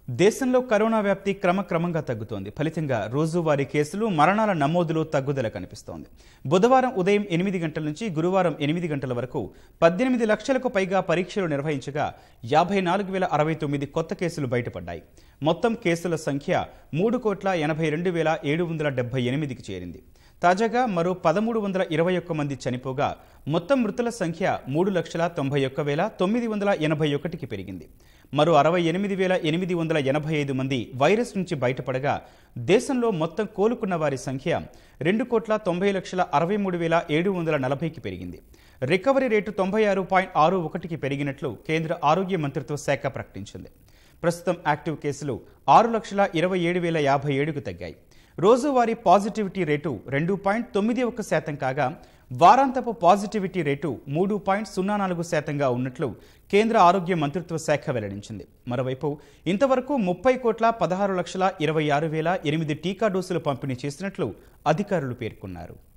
దేశంలో కరోనా వ్యాప్తి క్రమక్రమంగా తగ్గుతోంది ఫలితంగా రోజువారీ కేసులు మరణాల నమోదులో తగ్గుదల కనిపిస్తోంది బుధవారం ఉదయం ఎనిమిది గంటల నుంచి గురువారం ఎనిమిది గంటల వరకు పద్దెనిమిది లక్షలకు పైగా పరీక్షలు నిర్వహించగా యాభై నాలుగు వేల అరవై తొమ్మిది కొత్త కేసులు బయటపడ్డాయి మొత్తం కేసుల సంఖ్య మూడు కోట్ల ఎనభై రెండు వేల ఏడు వందల డెబ్బై ఎనిమిదికి చేరింది తాజాగా మరో పదమూడు వందల ఇరవై ఒక్క మంది చనిపోగా మొత్తం మృతుల సంఖ్య మూడు లక్షల తొంభై ఒక్క వేల తొమ్మిది వందల ఎనభై ఒకటికి పెరిగింది మరో అరవై ఎనిమిది వేల ఎనిమిది వందల ఎనభై ఐదు మంది వైరస్ నుంచి బయటపడగా దేశంలో మొత్తం కోలుకున్న వారి సంఖ్య రెండు కోట్ల తొంభై లక్షల అరవై మూడు వేల ఏడు వందల నలభైకి పెరిగింది రికవరీ రేటు తొంభై ఆరు పాయింట్ ఆరు ఒకటికి పెరిగినట్లు కేంద్ర ఆరోగ్య మంత్రిత్వ శాఖ ప్రకటించింది ప్రస్తుతం యాక్టివ్ కేసులు ఆరు లక్షల ఇరవై ఏడు వేల యాభై ఏడుకు తగ్గాయి రోజువారీ పాజిటివిటీ రేటు రెండు పాయింట్ తొమ్మిది ఒక శాతం కాగా వారాంతపు పాజిటివిటీ రేటు మూడు పాయింట్ సున్నా నాలుగు శాతంగా ఉన్నట్లు కేంద్ర ఆరోగ్య మంత్రిత్వ శాఖ వెల్లడించింది మరోవైపు ఇంతవరకు ముప్పై కోట్ల పదహారు లక్షల ఇరవై ఆరు వేల ఎనిమిది టీకా డోసులు పంపిణీ చేసినట్లు అధికారులు పేర్కొన్నారు